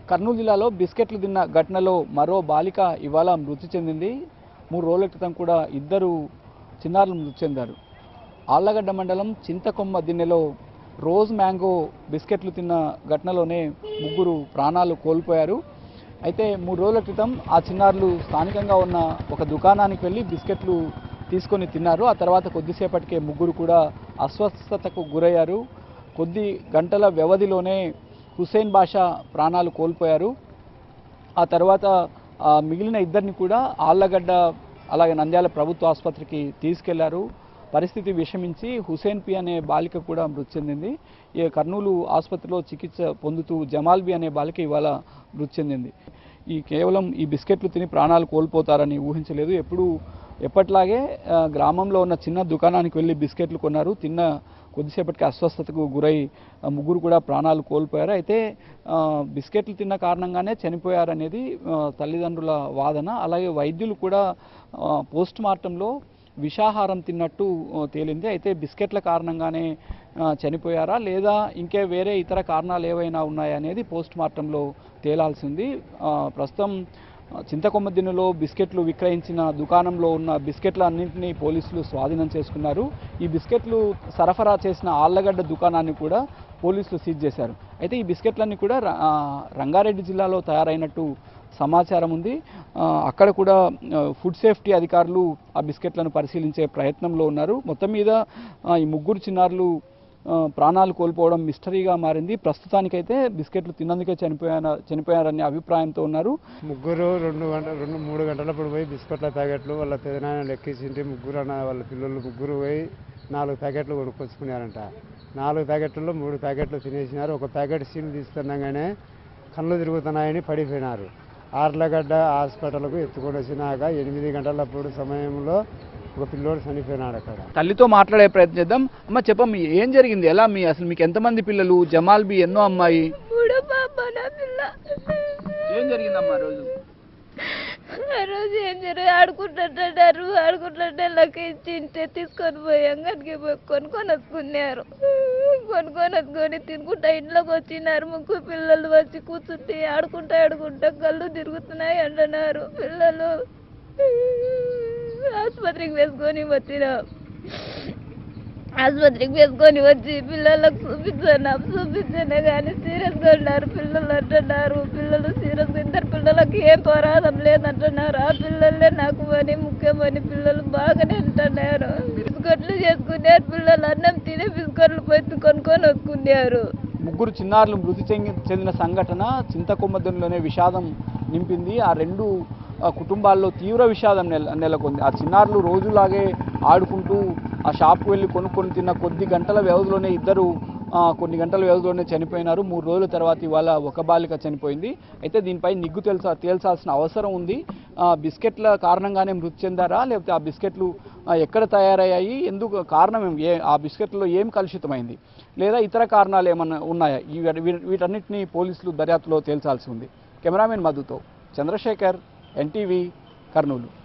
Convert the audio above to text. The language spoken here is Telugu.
కర్నూలు జిల్లాలో బిస్కెట్లు తిన్న ఘటనలో మరో బాలిక ఇవాళ మృతి చెందింది మూడు రోజుల క్రితం కూడా ఇద్దరు చిన్నారులు మృతి చెందారు ఆళ్లగడ్డ మండలం చింతకొమ్మ దిన్నెలో రోజ్ మ్యాంగో బిస్కెట్లు తిన్న ఘటనలోనే ముగ్గురు ప్రాణాలు కోల్పోయారు అయితే మూడు రోజుల క్రితం ఆ చిన్నారులు స్థానికంగా ఉన్న ఒక దుకాణానికి వెళ్ళి బిస్కెట్లు తీసుకొని తిన్నారు ఆ తర్వాత కొద్దిసేపటికే ముగ్గురు కూడా అస్వస్థతకు గురయ్యారు కొద్ది గంటల వ్యవధిలోనే హుసేన్ బాషా ప్రాణాలు కోల్పోయారు ఆ తర్వాత ఆ, మిగిలిన ఇద్దరిని కూడా ఆళ్లగడ్డ అలాగే నంద్యాల ప్రభుత్వ ఆసుపత్రికి తీసుకెళ్లారు పరిస్థితి విషమించి హుసేన్ పి అనే బాలిక కూడా మృతి చెందింది ఈ కర్నూలు ఆసుపత్రిలో చికిత్స పొందుతూ జమాల్ బి అనే బాలిక ఇవాళ మృతి చెందింది ఈ కేవలం ఈ బిస్కెట్లు తిని ప్రాణాలు కోల్పోతారని ఊహించలేదు ఎప్పుడు ఎప్పట్లాగే ఆ, గ్రామంలో ఉన్న చిన్న దుకాణానికి వెళ్ళి బిస్కెట్లు కొన్నారు తిన్న కొద్దిసేపటికి అస్వస్థతకు గురై ఆ, ముగ్గురు కూడా ప్రాణాలు కోల్పోయారు అయితే ఆ, బిస్కెట్లు తిన్న కారణంగానే చనిపోయారనేది ఆ, తల్లిదండ్రుల వాదన అలాగే వైద్యులు కూడా పోస్ట్ మార్టంలో విషాహారం తిన్నట్టు ఆ, తేలింది అయితే బిస్కెట్ల కారణంగానే ఆ, చనిపోయారా లేదా ఇంకే వేరే ఇతర కారణాలు ఏవైనా ఉన్నాయా అనేది పోస్ట్ మార్టంలో తేలాల్సింది ఆ, ప్రస్తుతం ఆ, చింతకొమ్మ దినులో బిస్కెట్లు విక్రయించిన దుకాణంలో ఉన్న బిస్కెట్ల అన్నింటినీ పోలీసులు స్వాధీనం చేసుకున్నారు ఈ బిస్కెట్లు సరఫరా చేసిన ఆళ్లగడ్డ దుకాణాన్ని కూడా పోలీసులు సీజ్ చేశారు అయితే ఈ బిస్కెట్లన్నీ కూడా ర- ఆ, రంగారెడ్డి జిల్లాలో తయారైనట్టు సమాచారం ఉంది ఆ, అక్కడ కూడా ఆ, ఫుడ్ సేఫ్టీ అధికారులు ఆ బిస్కెట్లను పరిశీలించే ప్రయత్నంలో ఉన్నారు మొత్తం మీద ఆ, ఈ ముగ్గురు చిన్నారులు ఆ, ప్రాణాలు కోల్పోవడం మిస్టరీగా మారింది ప్రస్తుతానికైతే బిస్కెట్లు తిన్నందుకే చనిపోయాన చనిపోయారనే అభిప్రాయంతో ఉన్నారు ముగ్గురు రెండు గంట రెండు మూడు గంటలప్పుడు పోయి బిస్కెట్ల ప్యాకెట్లు వాళ్ళ పెదనాయన లెక్కించింటి ముగ్గురు అన్న వాళ్ళ పిల్లలు ముగ్గురు పోయి నాలుగు ప్యాకెట్లు కొనుక్కొచ్చుకున్నారంట నాలుగు ప్యాకెట్లలో మూడు ప్యాకెట్లు తినేసినారు ఒక ప్యాకెట్ సీల్ తీస్తుండగానే కళ్ళు తిరుగుతున్నాయని పడిపోయినారు ఆర్లగడ్డ హాస్పిటల్కు ఎత్తుకొని వచ్చినాక ఎనిమిది గంటలప్పుడు సమయంలో ఒక పిల్లోడు చనిపోయినాడు అక్కడ తల్లితో మాట్లాడే ప్రయత్నం చేద్దాం అమ్మ చెప్పమ్మ ఏం జరిగింది ఎలా మీ అసలు మీకు ఎంతమంది పిల్లలు జమాల్ బి ఎన్నో అమ్మాయి మూడో పాప నా పిల్ల ఏం జరిగిందమ్మా రోజు ఆ రోజు ఏం జరిగి ఆడుకుంటుంటారు ఆడుకుంటుంటే లెక్క ఇచ్చింటే తీసుకొని పోయి అంగడికి పోయి కొనుక్కొని వచ్చుకున్నారు కొనుక్కొని వచ్చుకొని తినుకుంటా ఇంట్లోకి వచ్చినారు ముగ్గురు పిల్లలు వచ్చి కూర్చుంటే ఆడుకుంటా ఆడుకుంటా కళ్ళు తిరుగుతున్నాయి అంటున్నారు పిల్లలు ఆసుపత్రికి వేసుకొని వచ్చినాం ఆసుపత్రికి వేసుకొని వచ్చి పిల్లలకు చూపించాను చూపించాను కానీ సీరియస్గా ఉన్నారు పిల్లలు అంటున్నారు పిల్లలు సీరియస్గా ఇద్దరు పిల్లలకి ఏం పోరాదం లేదంటున్నారు ఆ పిల్లలే నాకు పని ముఖ్యమని పిల్లలు బాగానే అంటున్నారు బిస్కెట్లు చేసుకున్నారు పిల్లలు అన్నం తిని బిస్కెట్లు పోయి కొనుక్కొని వచ్చుకున్నారు ముగ్గురు చిన్నారులు మృతి చెంది- చెందిన సంఘటన చింతకొమ్మదంలోనే విషాదం నింపింది ఆ రెండు ఆ, కుటుంబాల్లో తీవ్ర విషాదం నెల నెలకొంది ఆ చిన్నారులు రోజులాగే ఆడుకుంటూ ఆ షాప్కి వెళ్ళి కొనుక్కొని తిన్న కొద్ది గంటల వ్యవధిలోనే ఇద్దరు ఆ, కొన్ని గంటల వ్యవధిలోనే చనిపోయినారు మూడు రోజుల తర్వాత ఇవాళ ఒక బాలిక చనిపోయింది అయితే దీనిపై నిగ్గు తెలుసా తేల్చాల్సిన అవసరం ఉంది ఆ, బిస్కెట్ల కారణంగానే మృతి చెందారా లేకపోతే ఆ బిస్కెట్లు ఆ, ఎక్కడ తయారయ్యాయి ఎందుకు కారణం ఏం- ఏ ఆ బిస్కెట్లో ఏం కలుషితమైంది లేదా ఇతర కారణాలు ఏమన్నా ఉన్నాయా ఈ వీ- వీటన్నిటిని పోలీసులు దర్యాప్తులో తేల్చాల్సి ఉంది కెమెరామెన్ మధుతో చంద్రశేఖర్ ఎన్టీవీ కర్నూలు